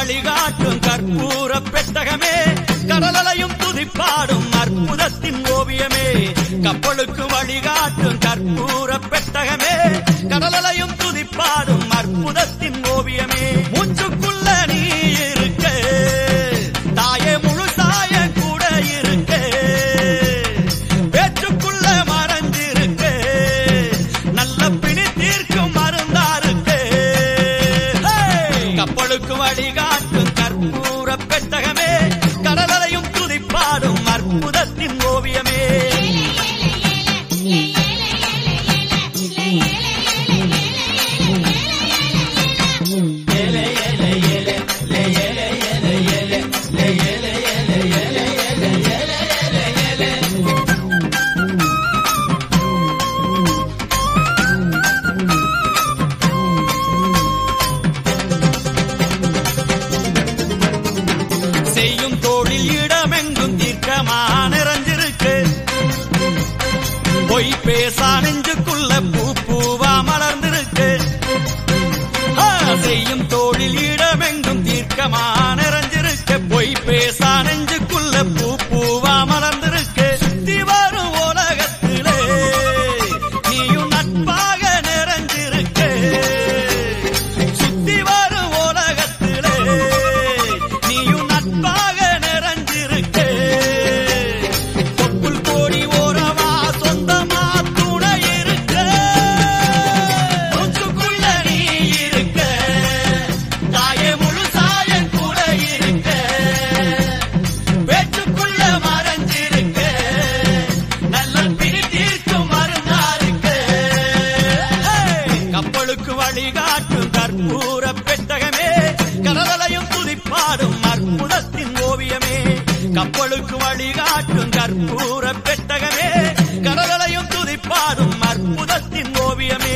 வழிகாட்டும் கற்பூர பெட்டகமே கடலையும் துதிப்பாடும் அற்புதத்தின் ஓவியமே கப்பலுக்கு வழிகாட்டும் கற்பூர பெட்டகமே கடலையும் துதிப்பாடும் அற்புதத்தின் ஓவியமே மூச்சுக்குள்ள நீ இருக்க தாயே முழு சாய கூட இருக்க பேச்சுக்குள்ள மறைஞ்சிருக்க நல்ல பிணி தீர்க்கும் மருந்தாருக்கு கப்பலுக்கு வழிகாட்டும் கற்பூர பெட்டகமே கடலையும் துதிப்பாடும் அற்புதத்தின் ஓவியமே செய்யும் தோழில் இடமெங்கும் தீர்க்கமா நிறைஞ்சிருக்கு பொய் பேசா நெஞ்சுக்குள்ள பூ பூவா மலர்ந்திருக்கு ஆ, செய்யும் தோழில் இடமெங்கும் தீர்க்கமா நிறைஞ்சிருக்கு பொய் பேசா நெஞ்சுக்குள்ள பூ பூவா மலர்ந்திருக்கு சுத்தி வரும் உலகத்திலே நீயும் நட்பாக நிறைஞ்சிருக்கு சுத்தி வரும் உலகத்திலே நீயும் நட்பாக நிறைஞ்சிருக்கு தொப்புள் கோடி ஓரமா சொந்தமா துணை இருக்க மூச்சுக்குள்ள நீ இருக்க தாயே முழு சாய கூட இருக்க பேச்சுக்குள்ள மறைஞ்சிருக்க நல்ல பிடி தீர்க்கும் மருந்தா இருக்கு கப்பலுக்கு வழிகாட்டும் கற்பூர பெட்டகமே கடலையும் துதிப்பாடும் அற்புதத்தின் ஓவியமே கப்பலுக்கு வழிகாட்டும் கற்பூர பெட்டகமே கடலையும் துதிப்பாடும் அற்புதத்தின் ஓவியமே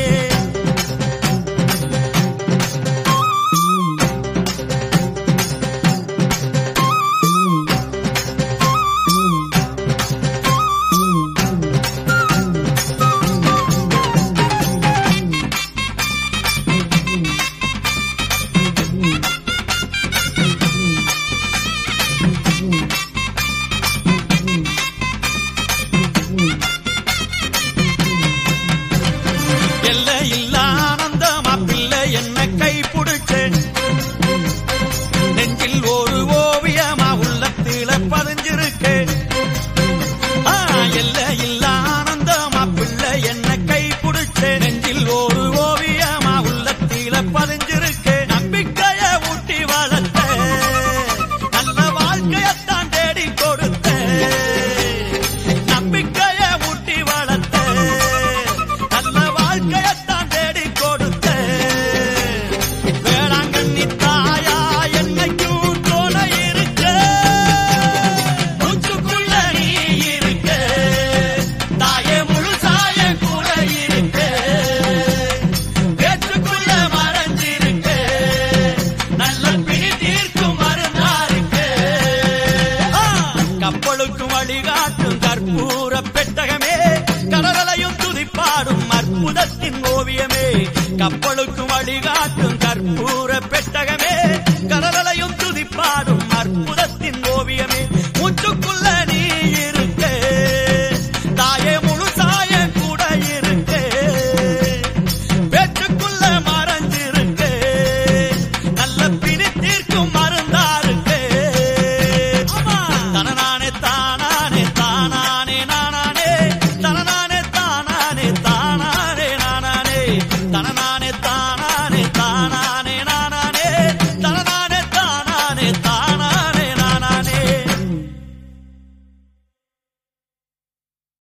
எல்லை இல்ல ஆனந்தமா பிள்ளை என்ன கை பிடிச்சு நெஞ்சில் ஒரு ஓவியமா உள்ளத்தில பதிஞ்சிருக்கு ஆ, எல்லை இல்ல ஆனந்தமா பிள்ளை என்ன கை பிடிச்சு நெஞ்சில் ஒரு ஓவியமா உள்ளத்தில பதிஞ்சிருக்கு நம்பிக்கைய ஊட்டி வளர்த்த நல்ல வாழ்க்கையத்தான் தேடி கொடுத்த நம்பிக்கைய ஊட்டி வளர்த்த நல்ல வாழ்க்கையத்தான் தேடி கொடுத்த வேளாங்கண்ணி தாயா என்னைக்கும் துணை இருக்க மூச்சுக்குள்ள நீ இருக்க தாயே முழு சாய கூட இருக்க பேச்சுக்குள்ள மறைஞ்சிருக்க நல்ல பிடி தீர்க்கும் மருந்தா இருக்கு கப்பலுக்கும் வழிகாட்டும் கற்பூர பெட்டகமே கடலையும் துதிப்பாடும் அற்புதத்தின் ஓவியமே கப்பலுக்கும் வழிகாட்டும்